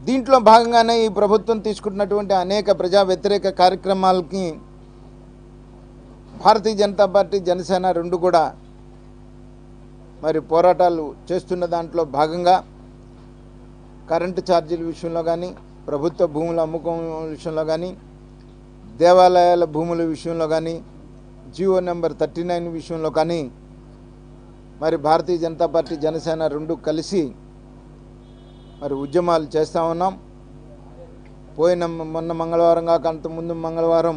దీంట్లో భాగంగానే ఈ ప్రభుత్వం తీసుకుంటున్నటువంటి అనేక ప్రజా వ్యతిరేక కార్యక్రమాలకి భారతీయ జనతా పార్టీ జనసేన రెండు కూడా మరి పోరాటాలు చేస్తున్న దాంట్లో భాగంగా కరెంటు ఛార్జీల విషయంలో కానీ ప్రభుత్వ భూముల అమ్ముకం విషయంలో కానీ దేవాలయాల భూముల విషయంలో కానీ జియో నెంబర్ థర్టీ నైన్ విషయంలో కానీ మరి భారతీయ జనతా పార్టీ జనసేన రెండు కలిసి మరి ఉద్యమాలు చేస్తూ ఉన్నాం పోయిన మొన్న మంగళవారం కాక అంత ముందు మంగళవారం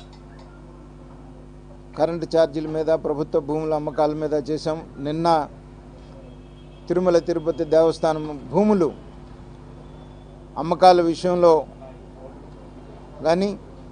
కరెంటు ఛార్జీల మీద ప్రభుత్వ భూముల అమ్మకాల మీద చేశాం నిన్న తిరుమల తిరుపతి దేవస్థానం భూములు అమ్మకాల విషయంలో కానీ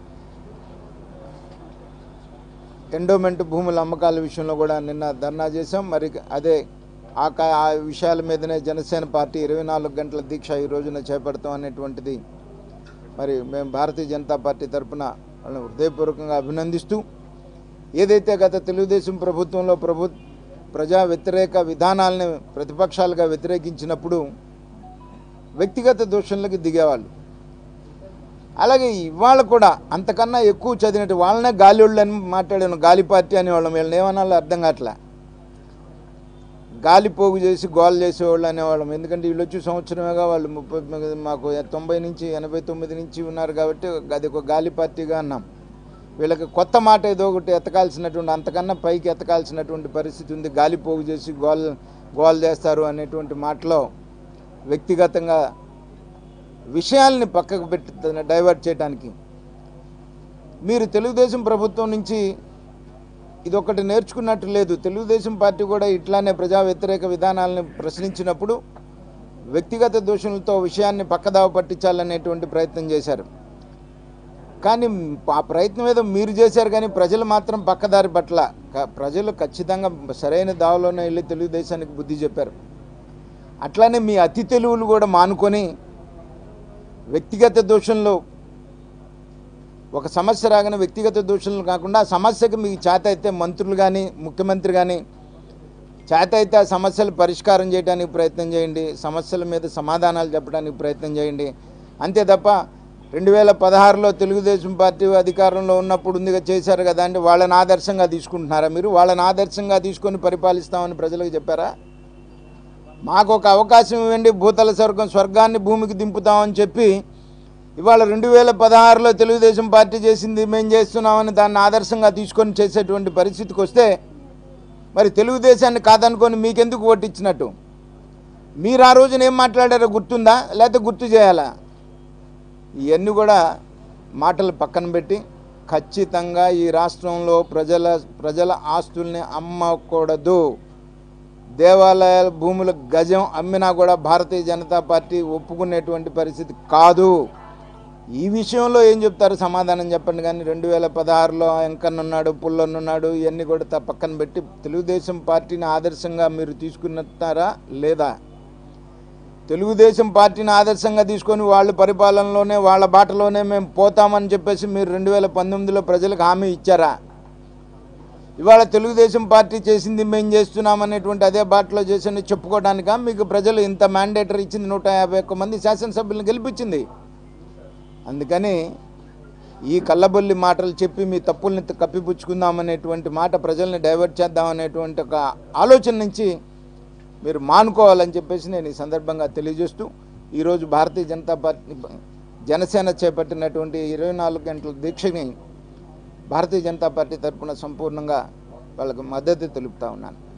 ఎండోమెంట్ భూముల అమ్మకాల విషయంలో కూడా నిన్న ధర్నా చేశాం మరి అదే ఆ కా- ఆ విషయాల మీదనే జనసేన పార్టీ ఇరవై నాలుగు గంటల దీక్ష ఈ రోజున చేపడతాం అనేటువంటిది మరి మేము భారతీయ జనతా పార్టీ తరపున వాళ్ళని హృదయపూర్వకంగా అభినందిస్తూ ఏదైతే గత తెలుగుదేశం ప్రభుత్వంలో ప్రభు ప్రజా వ్యతిరేక విధానాలను ప్రతిపక్షాలుగా వ్యతిరేకించినప్పుడు వ్యక్తిగత దోషణలకు దిగేవాళ్ళు అలాగే ఇవాళ కూడా అంతకన్నా ఎక్కువ చదివినట్టు వాళ్ళనే గాలిళ్ళు అని మాట్లాడాను గాలి పార్టీ అనేవాళ్ళం వీళ్ళని ఏమనాలో అర్థం కావట్లే గాలి పోగు చేసి గోల్ చేసేవాళ్ళు అనేవాళ్ళం ఎందుకంటే వీళ్ళు వచ్చి సంవత్సరమేగా వాళ్ళు ముప్పై మాకు తొంభై నుంచి ఎనభై తొమ్మిది నుంచి ఉన్నారు కాబట్టి అది ఒక గాలి పార్టీగా అన్నాం వీళ్ళకి కొత్త మాట ఏదో ఒకటి ఎత్తకాల్సినటువంటి అంతకన్నా పైకి ఎత్తకాల్సినటువంటి పరిస్థితి ఉంది గాలి పోగు చేసి గోల్ గోల్ చేస్తారు అనేటువంటి మాటలో వ్యక్తిగతంగా విషయాల్ని పక్కకు పెట్టి డైవర్ట్ చేయడానికి మీరు తెలుగుదేశం ప్రభుత్వం నుంచి ఇదొకటి నేర్చుకున్నట్టు లేదు తెలుగుదేశం పార్టీ కూడా ఇట్లానే ప్రజా వ్యతిరేక విధానాలను ప్రశ్నించినప్పుడు వ్యక్తిగత దోషులతో విషయాన్ని పక్కదావ పట్టించాలనేటువంటి ప్రయత్నం చేశారు కానీ ఆ ప్రయత్నం ఏదో మీరు చేశారు కానీ ప్రజలు మాత్రం పక్కదారి పట్ల క- ప్రజలు ఖచ్చితంగా సరైన దావలోనే వెళ్ళి తెలుగుదేశానికి బుద్ధి చెప్పారు అట్లానే మీ అతి తెలుగులు కూడా మానుకొని వ్యక్తిగత దోషంలో ఒక సమస్య రాగానే వ్యక్తిగత దోషులు కాకుండా ఆ సమస్యకు మీకు చేత అయితే మంత్రులు కానీ ముఖ్యమంత్రి కానీ చేత అయితే ఆ సమస్యలు పరిష్కారం చేయడానికి ప్రయత్నం చేయండి సమస్యల మీద సమాధానాలు చెప్పడానికి ప్రయత్నం చేయండి అంతే తప్ప రెండు వేల పదహారులో తెలుగుదేశం పార్టీ అధికారంలో ఉన్నప్పుడు ఉందిగా చేశారు కదా అంటే వాళ్ళని ఆదర్శంగా తీసుకుంటున్నారా మీరు వాళ్ళని ఆదర్శంగా తీసుకొని పరిపాలిస్తామని ప్రజలకు చెప్పారా మాకు ఒక అవకాశం ఇవ్వండి భూతల స్వర్గం స్వర్గాన్ని భూమికి దింపుతామని చెప్పి ఇవాళ రెండు వేల పదహారులో తెలుగుదేశం పార్టీ చేసింది మేము చేస్తున్నామని దాన్ని ఆదర్శంగా తీసుకొని చేసేటువంటి పరిస్థితికి వస్తే మరి తెలుగుదేశాన్ని కాదనుకొని మీకెందుకు ఓటిచ్చినట్టు మీరు ఆ రోజున ఏం మాట్లాడారో గుర్తుందా లేకపోతే గుర్తు చేయాలా ఇవన్నీ కూడా మాటలు పక్కన పెట్టి ఖచ్చితంగా ఈ రాష్ట్రంలో ప్రజల ప్రజల ఆస్తుల్ని అమ్మకూడదు దేవాలయాల భూముల గజం అమ్మినా కూడా భారతీయ జనతా పార్టీ ఒప్పుకునేటువంటి పరిస్థితి కాదు ఈ విషయంలో ఏం చెప్తారు సమాధానం చెప్పండి కానీ రెండు వేల పదహారులో వెంకన్నున్నాడు పుల్లన్నున్నాడు ఇవన్నీ కూడా త- పక్కన పెట్టి తెలుగుదేశం పార్టీని ఆదర్శంగా మీరు తీసుకున్నారా లేదా తెలుగుదేశం పార్టీని ఆదర్శంగా తీసుకొని వాళ్ళ పరిపాలనలోనే వాళ్ళ బాటలోనే మేము పోతామని చెప్పేసి మీరు రెండు వేల పంతొమ్మిదిలో ప్రజలకు హామీ ఇచ్చారా ఇవాళ తెలుగుదేశం పార్టీ చేసింది మేము చేస్తున్నామనేటువంటి అదే బాటలో చేసింది చెప్పుకోవడానిక మీకు ప్రజలు ఇంత మ్యాండేటర్ ఇచ్చింది నూట యాభై ఒక్క మంది శాసనసభ్యులను గెలిపించింది అందుకని ఈ కళ్ళబొల్లి మాటలు చెప్పి మీ తప్పుల్ని కప్పిపుచ్చుకుందామనేటువంటి మాట ప్రజల్ని డైవర్ట్ చేద్దామనేటువంటి ఒక ఆలోచన నుంచి మీరు మానుకోవాలని చెప్పేసి నేను ఈ సందర్భంగా తెలియజేస్తూ ఈరోజు భారతీయ జనతా పార్టీ జనసేన చేపట్టినటువంటి ఇరవై నాలుగు గంటల దీక్షని భారతీయ జనతా పార్టీ తరపున సంపూర్ణంగా వాళ్ళకు మద్దతు తెలుపుతా ఉన్నాను